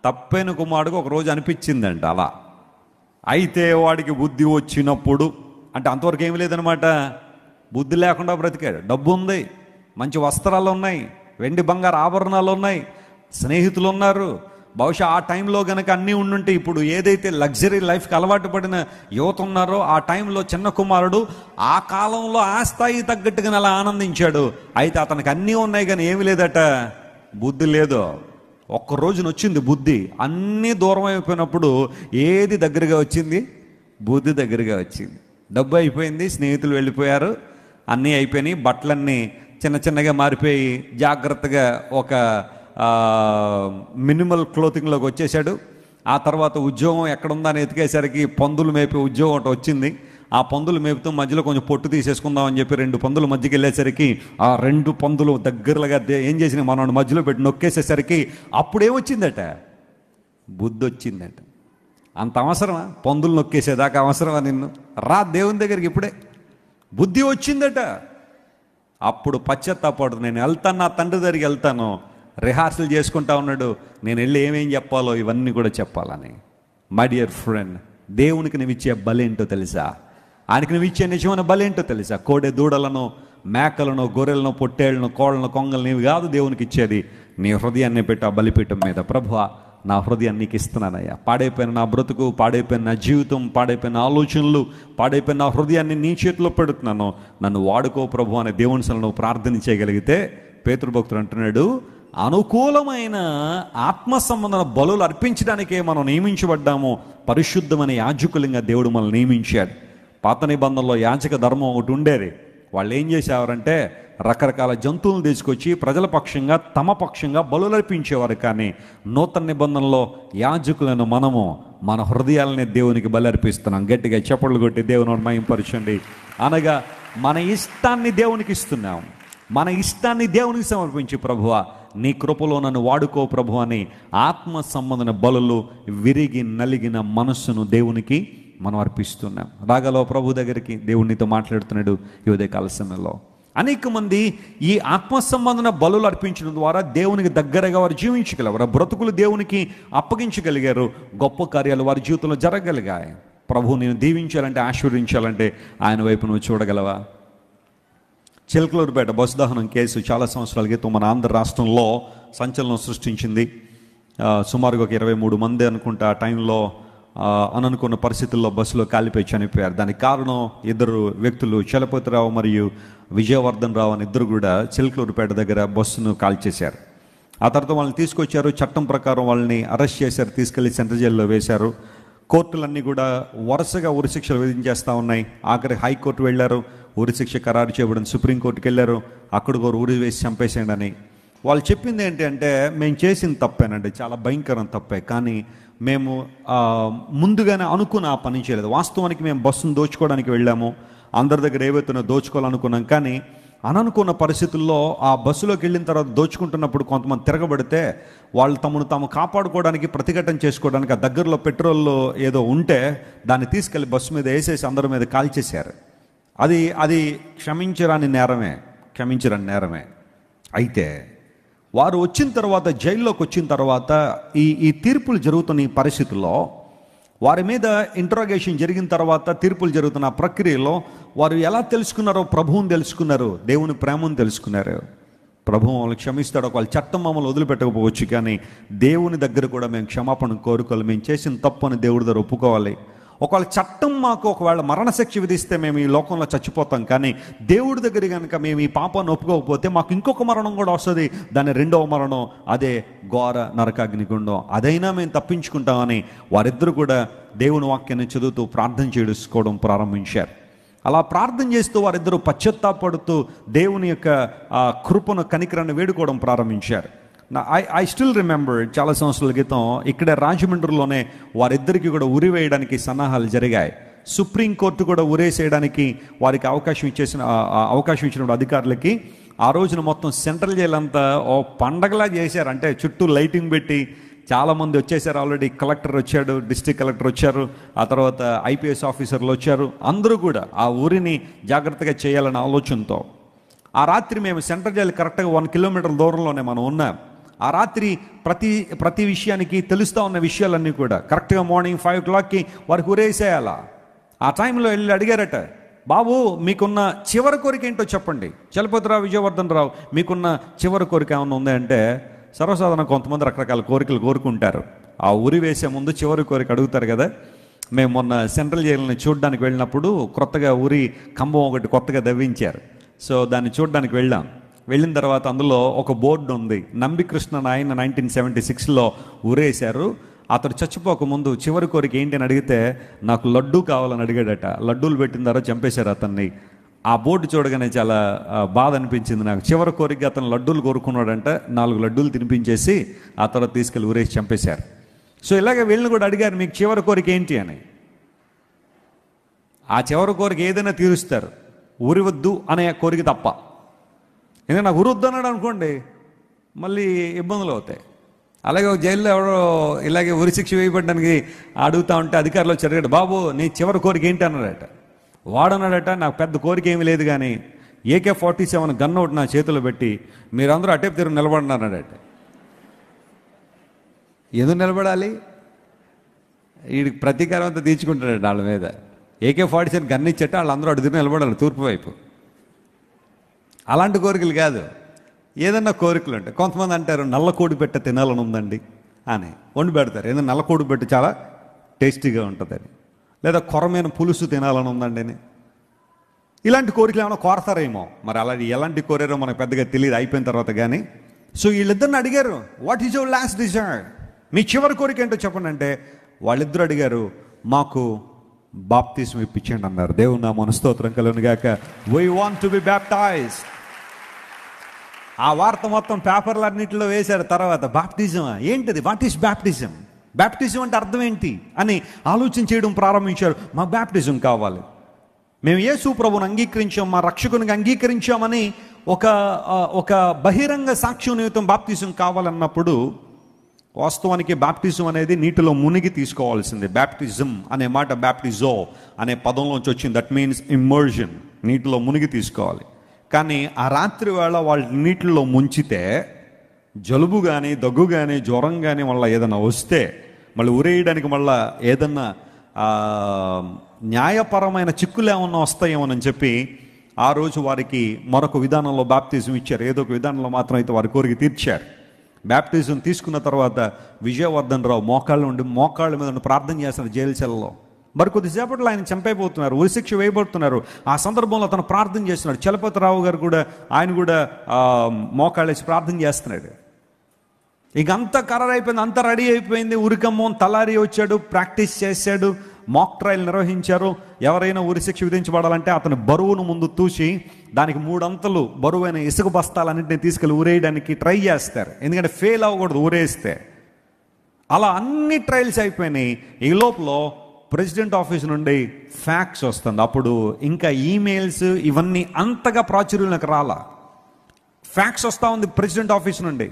తప్పైన కుమారుడికి ఒక రోజు అనిపించిందంట అలా అయితే వాడికి బుద్ధి వచ్చినప్పుడు అంటే అంతవరకు ఏమి లేదనమాట బుద్ధి లేకుండా బ్రతికాడు డబ్బు ఉంది మంచి వస్త్రాలు ఉన్నాయి వెండి బంగారు ఆభరణాలు ఉన్నాయి స్నేహితులు ఉన్నారు బహుశా ఆ టైంలో గనక అన్నీ ఉండుంటే ఇప్పుడు ఏదైతే లగ్జరీ లైఫ్కి అలవాటు పడిన యువత ఉన్నారో ఆ టైంలో చిన్న కుమారుడు ఆ కాలంలో ఆ స్థాయి తగ్గట్టుగా అలా ఆనందించాడు అయితే అతనికి అన్నీ ఉన్నాయి కానీ ఏమి లేదట బుద్ధి లేదు ఒక్క రోజున వచ్చింది బుద్ధి అన్నీ దూరం అయిపోయినప్పుడు ఏది దగ్గరగా వచ్చింది బుద్ధి దగ్గరగా వచ్చింది డబ్బు అయిపోయింది స్నేహితులు వెళ్ళిపోయారు అన్నీ అయిపోయినాయి బట్టలన్నీ చిన్న చిన్నగా మారిపోయి జాగ్రత్తగా ఒక మినిమల్ క్లోతింగ్లోకి వచ్చేసాడు ఆ తర్వాత ఉద్యోగం ఎక్కడుందని ఎతికేసరికి పందులు మేపే ఉద్యోగం ఒకటి వచ్చింది ఆ పందులు మేపుతూ మధ్యలో కొంచెం పొట్టు తీసేసుకుందాం అని చెప్పి రెండు పందులు మధ్యకి వెళ్ళేసరికి ఆ రెండు పందులు దగ్గరగా దే- ఏం చేసినాయి మనోడు మధ్యలో పెట్టి నొక్కేసేసరికి అప్పుడేమొచ్చిందట బుద్ధి వచ్చిందట అంత అవసరమా పందులు నొక్కేసేదాకా అవసరమా నిన్ను రా దేవుని దగ్గరికి ఇప్పుడే బుద్ధి వచ్చిందట అప్పుడు పశ్చాత్తాపడు నేను వెళ్తాను నా తండ్రి దగ్గరికి వెళ్తాను రిహార్సల్ చేసుకుంటా ఉన్నాడు నేను వెళ్ళి ఏమేం చెప్పాలో ఇవన్నీ కూడా చెప్పాలని మై డియర్ ఫ్రెండ్ దేవునికి నువ్వు ఇచ్చే బలేంటో తెలుసా ఆయనకి నువ్వు ఇచ్చే నిజమైన బలేంటో తెలుసా కోడె దూడలను మేకలను గొర్రెలను పొట్టేళ్లను కోళ్ళను కొంగలను నీవు కాదు దేవునికి ఇచ్చేది నీ హృదయాన్ని పెట్టి ఆ బలిపీఠం మీద ప్రభువా నా హృదయాన్ని నీకు ఇస్తున్నానయ్యా పాడైపోయిన నా బ్రతుకు పాడైపోయిన నా జీవితం పాడైపోయిన ఆలోచనలు పాడైపోయిన నా హృదయాన్ని నీ చేతిలో పెడుతున్నాను నన్ను వాడుకో ప్రభు అనే దేవుని సలను నువ్వు ప్రార్థన చేయగలిగితే పేతృభక్తుడు అంటున్నాడు అనుకూలమైన ఆత్మ సంబంధన బలులు అర్పించడానికే మనం నియమించబడ్డాము పరిశుద్ధమైన యాజకులంగా దేవుడు మనల్ని నియమించాడు పాత నిబంధనలో యాజక ధర్మం ఒకటి ఉండేది వాళ్ళు ఏం చేసేవారంటే రకరకాల జంతువులను తీసుకొచ్చి ప్రజల పక్షంగా తమ పక్షంగా బలులు అర్పించేవారు కానీ నూతన నిబంధనలో యాజకులను మనము మన హృదయాలనే దేవునికి బలి అర్పిస్తున్నాం గట్టిగా చప్పట్లు కొట్టి దేవుని మయంపరచండి అనగా మన ఇష్టాన్ని దేవునికి ఇస్తున్నాం మన ఇష్టాన్ని దేవునికి సమర్పించి ప్రభువ నీ కృపలో నన్ను వాడుకో ప్రభు అని ఆత్మ సంబంధన బలులు విరిగి నలిగిన మనస్సును దేవునికి మనం అర్పిస్తున్నాం రాగలో ప్రభు దగ్గరికి దేవునితో మాట్లాడుతున్నాడు ఈ ఉదయకాల సమయంలో అనేక మంది ఈ ఆత్మ సంబంధన బలులు అర్పించడం ద్వారా దేవునికి దగ్గరగా వారు జీవించగలరు వారి బ్రతుకులు దేవునికి అప్పగించగలిగారు గొప్ప కార్యాలు వారి జీవితంలో జరగగలిగాయి ప్రభు నేను దీవించాలంటే ఆశీర్వదించాలంటే ఆయన వైపు నువ్వు చూడగలవా చిలకలూరుపేట బస్సు దహనం కేసు చాలా సంవత్సరాల క్రితం మన ఆంధ్ర రాష్ట్రంలో సంచలనం సృష్టించింది ఆ, సుమారుగా ఒక ఇరవై మూడు మంది అనుకుంటా ఆ టైంలో ఆ, అననుకున్న పరిస్థితుల్లో బస్సులో కాలిపోయి చనిపోయారు దానికి కారణం ఇద్దరు వ్యక్తులు చలపతిరావు మరియు విజయవర్ధన్ రావు అని ఇద్దరు కూడా చిలకలూరుపేట దగ్గర బస్సును కాల్చేశారు ఆ తర్వాత వాళ్ళని తీసుకొచ్చారు చట్టం ప్రకారం వాళ్ళని అరెస్ట్ చేశారు తీసుకెళ్లి సెంట్రల్ జైల్లో వేశారు కోర్టులన్నీ కూడా వరుసగా ఉరిశిక్షలు విధించేస్తూ ఉన్నాయి ఆఖరి హైకోర్టు వెళ్ళారు ఉరిశిక్ష ఖరారు చేయబడిన సుప్రీంకోర్టుకి వెళ్ళారు అక్కడ కూడా ఉరి వేసి చంపేసేయండి అని వాళ్ళు చెప్పింది ఏంటి అంటే మేము చేసిన తప్పేనండి చాలా భయంకరం తప్పే కానీ మేము ఆ, ముందుగానే అనుకున్న ఆ పని చేయలేదు వాస్తవానికి మేము బస్సును దోచుకోవడానికి వెళ్ళాము అందరి దగ్గర ఏవైతే దోచుకోవాలనుకున్నాం కానీ అననుకున్న పరిస్థితుల్లో ఆ బస్సులోకి వెళ్ళిన తర్వాత దోచుకుంటున్నప్పుడు కొంతమంది తిరగబడితే వాళ్ళు తమను తాము కాపాడుకోవడానికి ప్రతిఘటన చేసుకోవడానికి ఆ దగ్గరలో పెట్రోల్ ఏదో ఉంటే దాన్ని తీసుకెళ్లి బస్సు మీద వేసేసి అందరి మీద కాల్చేశారు అది అది క్షమించరాని నేరమే క్షమించరాని నేరమే అయితే వారు వచ్చిన తర్వాత జైల్లోకి వచ్చిన తర్వాత ఈ ఈ తీర్పులు జరుగుతున్న ఈ పరిస్థితుల్లో వారి మీద ఇంట్రాగేషన్ జరిగిన తర్వాత తీర్పులు జరుగుతున్న ఆ ప్రక్రియలో వారు ఎలా తెలుసుకున్నారో ప్రభువుని తెలుసుకున్నారు దేవుని ప్రేమను తెలుసుకున్నారు ప్రభు మమ్మల్ని క్షమిస్తాడు ఒకవేళ చట్టం మమ్మల్ని వదిలిపెట్టకపోవచ్చు కానీ దేవుని దగ్గర కూడా మేము క్షమాపణ కోరుకోవాలి మేము చేసిన తప్పు అని దేవుడి దగ్గర ఒప్పుకోవాలి ఒకవేళ చట్టం మాకు ఒకవేళ మరణశిక్ష విధిస్తే మేము ఈ లోకంలో చచ్చిపోతాం కానీ దేవుడి దగ్గర కనుక మేము ఈ పాపాన్ని ఒప్పుకోకపోతే మాకు ఇంకొక మరణం కూడా వస్తుంది దాని రెండవ మరణం అదే ఘోర నరకాగ్నిగుండం అదైనా మేము తప్పించుకుంటామని వారిద్దరు కూడా దేవుని వాక్యాన్ని చదువుతూ ప్రార్థన చేసుకోవడం ప్రారంభించారు అలా ప్రార్థన చేస్తూ వారిద్దరూ పశ్చత్తాపడుతూ దేవుని యొక్క ఆ, కృపను కనికరాన్ని వేడుకోవడం ప్రారంభించారు ఐ ఐ స్టిల్ రిమెంబర్ చాలా సంవత్సరాల క్రితం ఇక్కడే రాజమండ్రిలోనే వారిద్దరికి కూడా ఉరి వేయడానికి సన్నాహాలు జరిగాయి సుప్రీంకోర్టు కూడా ఉరేసేయడానికి వారికి అవకాశం ఇచ్చేసిన ఆ, ఆ అవకాశం ఇచ్చిన అధికారులకి ఆ రోజున మొత్తం సెంట్రల్ జైలు అంతా ఓ పండగలా చేశారు అంటే చుట్టూ లైటింగ్ పెట్టి చాలా మంది వచ్చేసారు ఆల్రెడీ కలెక్టర్ వచ్చాడు డిస్ట్రిక్ట్ కలెక్టర్ వచ్చారు ఆ తర్వాత ఐపీఎస్ ఆఫీసర్లు వచ్చారు అందరూ కూడా ఆ ఊరిని జాగ్రత్తగా చేయాలనే ఆలోచనతో ఆ రాత్రి మేము సెంట్రల్ జైలు కరెక్ట్గా వన్ కిలోమీటర్ దూరంలోనే మనం ఉన్నాం ఆ రాత్రి ప్రతి ప్రతి విషయానికి తెలుస్తూ ఉన్న విషయాలన్నీ కూడా కరెక్ట్గా మార్నింగ్ ఫైవ్ ఓ క్లాక్కి వారికి ఉరేసేయాలా ఆ టైంలో వెళ్ళి అడిగారట బాబు మీకున్న చివరి కోరిక ఏంటో చెప్పండి చలపతిరావు విజయవర్ధన్ రావు మీకున్న చివరి కోరిక ఏమైనా ఉందా అంటే సర్వసాధారణ కొంతమంది రకరకాల కోరికలు కోరుకుంటారు ఆ ఉరి వేసే ముందు చివరి కోరిక అడుగుతారు కదా మేము మొన్న సెంట్రల్ జైలుని చూడడానికి వెళ్ళినప్పుడు కొత్తగా ఉరి కంబం ఒకటి కొత్తగా దవ్వించారు సో దాన్ని చూడడానికి వెళ్ళాం వెళ్ళిన తర్వాత అందులో ఒక బోర్డు ఉంది నంబి కృష్ణ నాయన నైన్టీన్ సెవెంటీ సిక్స్లో ఊరేశారు అతడు చచ్చిపోక ముందు చివరి కోరిక ఏంటి అని అడిగితే నాకు లడ్డూ కావాలని అడిగాడట లడ్డూలు పెట్టిన తర్వాత చంపేశారు అతన్ని ఆ బోర్డు చూడగానే చాలా ఆ, బాధ అనిపించింది నాకు చివరి కోరిక అతను లడ్డూలు కోరుకున్నాడంట నాలుగు లడ్డూలు తినిపించేసి ఆ తర్వాత తీసుకెళ్ళి ఊరేసి చంపేశారు సో ఇలాగే వీళ్ళని కూడా అడిగారు మీకు చివరి కోరిక ఏంటి అని ఆ చివరి కోరిక ఏదైనా తీరుస్తారు ఊరి వద్దు అనే కోరిక తప్ప ఎందుకంటే నాకు ఉరుద్దు అన్నాడు అనుకోండి మళ్ళీ ఇబ్బందులు అవుతాయి అలాగే ఒక జైల్లో ఎవరో ఇలాగే ఉరి శిక్ష వేయబడడానికి అడుగుతా ఉంటే అధికారులు వచ్చి అడిగాడు బాబు నీ చివరి కోరిక ఏంటి అన్నాడట వాడన్నాడట నాకు పెద్ద కోరిక ఏమీ లేదు కానీ ఏకే ఫార్టీ సెవెన్ గన్ ఒకటి నా చేతిలో పెట్టి మీరందరూ అటేపు తిరుగు నిలబడినారట ఎందుకు నిలబడాలి వీడికి ప్రతీకారం అంతా తీర్చుకుంటాడు వాళ్ళ మీద ఏకే ఫార్టీ సెవెన్ గన్ ఇచ్చట వాళ్ళందరూ అడుగుతూ నిలబడాలి తూర్పు వైపు అలాంటి కోరికలు కాదు ఏదన్నా కోరికలు ఉంటాయి కొంతమంది అంటారు నల్ల కోడి పెట్ట తినాలని ఉందండి అని వండి పెడతారు ఏదైనా నల్ల కోడి పెట్ట చాలా టేస్టీగా ఉంటుందని లేదా కొరమైన పులుసు తినాలని ఉందండి అని ఇలాంటి కోరికలు ఏమైనా కోరతారేమో మరి అలా ఎలాంటి కోరారో మనకు పెద్దగా తెలియదు అయిపోయిన తర్వాత కానీ సో వీళ్ళిద్దరిని అడిగారు what is your last desire మీ చివరి కోరిక ఏంటో చెప్పండి అంటే వాళ్ళిద్దరు అడిగారు మాకు బాప్తీసం ఇప్పించండి అన్నారు దేవుని నా మనస్తోత్రం కలుగును గాక we want to be baptised ఆ వార్త మొత్తం పేపర్లన్నింటిలో వేశారు తర్వాత బాప్టిజమా ఏంటిది వాట్ ఈస్ బ్యాప్టిజం బ్యాప్టిజం అంటే అర్థం ఏంటి అని ఆలోచన చేయడం ప్రారంభించారు మాకు బ్యాప్టిజం కావాలి మేము యేసు ప్రభుని అంగీకరించాం మా రక్షకునికి అంగీకరించామని ఒక ఆ, ఒక బహిరంగ సాక్ష్యం నిమిత్తం బాప్తిజం కావాలన్నప్పుడు వాస్తవానికి బాప్టిజం అనేది నీటిలో మునిగి తీసుకోవాల్సిందే బ్యాప్టిజం అనే మాట బ్యాప్టిజో అనే పదంలోంచి వచ్చింది దట్ మీన్స్ ఇమ్మర్జన్ నీటిలో మునిగి తీసుకోవాలి కానీ ఆ రాత్రి వేళ వాళ్ళు నీటిలో ముంచితే జలుబు కానీ దగ్గు కానీ జ్వరం కానీ మళ్ళీ ఏదైనా వస్తే మళ్ళీ ఉరేయడానికి మళ్ళీ ఏదన్నా ఆ, న్యాయపరమైన చిక్కులు ఏమన్నా వస్తాయేమోనని చెప్పి ఆ రోజు వారికి మరొక విధానంలో బాప్తిజం ఇచ్చారు ఏదో ఒక విధానంలో మాత్రం అయితే వారి కోరిక తీర్చారు బ్యాప్టిజం తీసుకున్న తర్వాత విజయవర్ధన్ రావు మోకాళ్ళ ఉండి మోకాళ్ళ మీద ఉండి ప్రార్థన చేస్తున్నారు జైలు సెల్లో మరి కొద్దిసేపట్లో ఆయన చంపైపోతున్నారు ఉరిశిక్ష వేయబడుతున్నారు ఆ సందర్భంలో అతను ప్రార్థన చేస్తున్నాడు చలపతిరావు గారు కూడా ఆయన కూడా ఆ, మోకాళ్ళేసి ప్రార్థన చేస్తున్నాడు ఇక అంతా ఖరారు అయిపోయింది అంతా రెడీ అయిపోయింది ఉరికమ్మం తలారి వచ్చాడు ప్రాక్టీస్ చేశాడు మాక్ ట్రయల్ నిర్వహించారు ఎవరైనా ఉరిశిక్ష విధించబడాలంటే అతని బరువును ముందు తూసి దానికి మూడంతలు బరువైన ఇసుక బస్తాలన్నింటినీ తీసుకెళ్ళి ఊరేయడానికి ట్రై చేస్తారు ఎందుకంటే ఫెయిల్ అవ్వకూడదు ఊరేస్తే అలా అన్ని ట్రయల్స్ అయిపోయినాయి ఈ లోపల ప్రెసిడెంట్ ఆఫీస్ నుండి ఫ్యాక్స్ వస్తుంది అప్పుడు ఇంకా ఈమెయిల్స్ ఇవన్నీ అంతగా ప్రాచుర్యంలోకి రాలా ఫ్యాక్స్ వస్తూ ఉంది ప్రెసిడెంట్ ఆఫీస్ నుండి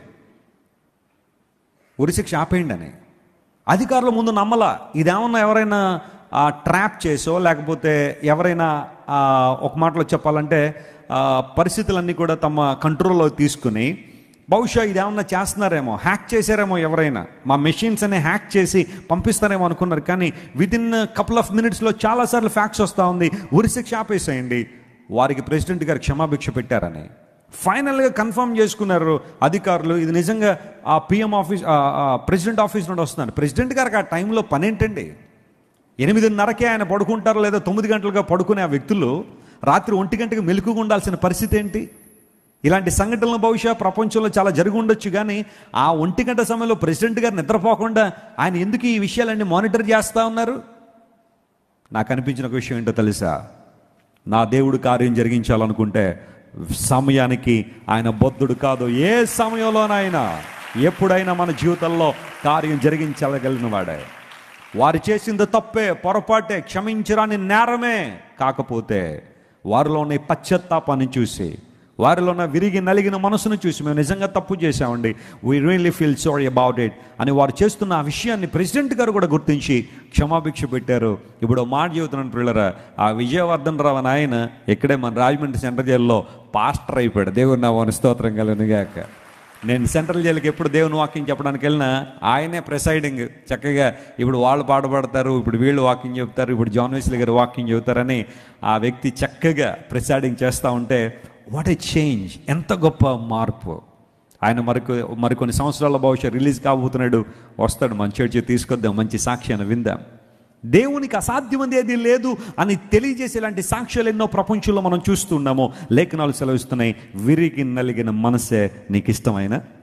ఉరిశిక్ష ఆపేయండి అని అధికారుల ముందు నమ్మలా ఇదేమన్నా ఎవరైనా ఆ, ట్రాప్ చేసో లేకపోతే ఎవరైనా ఆ, ఒక మాటలో చెప్పాలంటే ఆ, పరిస్థితులన్నీ కూడా తమ కంట్రోల్లో తీసుకుని బహుశా ఇదేమన్నా చేస్తున్నారేమో హ్యాక్ చేశారేమో ఎవరైనా మా మెషిన్స్ అనే హ్యాక్ చేసి పంపిస్తారేమో అనుకున్నారు కానీ విత్ ఇన్ కపుల్ ఆఫ్ మినిట్స్లో చాలాసార్లు ఫ్యాక్స్ వస్తూ ఉంది ఉరిశిక్ష ఆపేసేయండి వారికి ప్రెసిడెంట్ గారు క్షమాభిక్ష పెట్టారని ఫైనల్గా కన్ఫర్మ్ చేసుకున్నారు అధికారులు ఇది నిజంగా ఆ పిఎం ఆఫీస్ ఆ, ఆ ప్రెసిడెంట్ ఆఫీస్ నుండి వస్తున్నారు ప్రెసిడెంట్ గారికి ఆ టైంలో పని ఏంటండి ఎనిమిదిన్నరకే ఆయన పడుకుంటారు లేదా తొమ్మిది గంటలుగా పడుకునే ఆ వ్యక్తులు రాత్రి ఒంటి గంటకి మెలకుగా ఉండాల్సిన పరిస్థితి ఏంటి ఇలాంటి సంఘటనలు బహుశా ప్రపంచంలో చాలా జరిగి ఉండొచ్చు కానీ ఆ ఒంటి గంట సమయంలో ప్రెసిడెంట్ గారు నిద్రపోకుండా ఆయన ఎందుకు ఈ విషయాలన్నీ మానిటర్ చేస్తూ ఉన్నారు నాకు అనిపించిన ఒక విషయం ఏంటో తెలుసా నా దేవుడు కార్యం జరిగించాలనుకుంటే సమయానికి ఆయన బొద్ధుడు కాదు ఏ సమయంలోనైనా ఎప్పుడైనా మన జీవితంలో కార్యం జరిగించగలిగిన వాడే వారు చేసింది తప్పే పొరపాటే క్షమించరాని నేరమే కాకపోతే వారిలో ఉన్న ఈ పశ్చాత్తాపాన్ని చూసి వారిలో ఉన్న విరిగి నలిగిన మనసును చూసి మేము నిజంగా తప్పు చేశామండి we really feel sorry about it అని వారు చేస్తున్న ఆ విషయాన్ని ప్రెసిడెంట్ గారు కూడా గుర్తించి క్షమాభిక్ష పెట్టారు ఇప్పుడు ఓ మాట చెబుతున్నాను పిల్లరా ఆ విజయవర్ధన్ రావు అని ఆయన ఇక్కడే మన రాజమండ్రి సెంటర్ జైల్లో పాస్టర్ అయిపోయాడు దేవుడు నా వాని స్తోత్రం కలుగునుగాక నేను సెంట్రల్ జైలుకి ఎప్పుడు దేవుని వాక్యం చెప్పడానికి వెళ్ళినా ఆయనే ప్రిసైడింగ్ చక్కగా ఇప్పుడు వాళ్ళు పాడబడతారు ఇప్పుడు వీళ్ళు వాక్యం చెప్తారు ఇప్పుడు జాన్ వెస్లీ గారు వాక్యం చెబుతారని ఆ వ్యక్తి చక్కగా ప్రిసైడింగ్ చేస్తూ ఉంటే వాట్ ఏ చేంజ్ ఎంత గొప్ప మార్పు ఆయన మరికొ మరికొన్ని సంవత్సరాల భవిష్యత్ రిలీజ్ కాబోతున్నాడు వస్తాడు మంచి వచ్చి తీసుకొద్దాం మంచి సాక్ష్యాన్ని విందాం దేవునికి అసాధ్యమైనది ఏది లేదు అని తెలియజేసేలాంటి సాక్ష్యాలు ఎన్నో ప్రపంచంలో మనం చూస్తున్నాము లేఖనాలు సెలవిస్తున్నాయి విరిగి నలిగిన మనసే నీకు ఇష్టమైన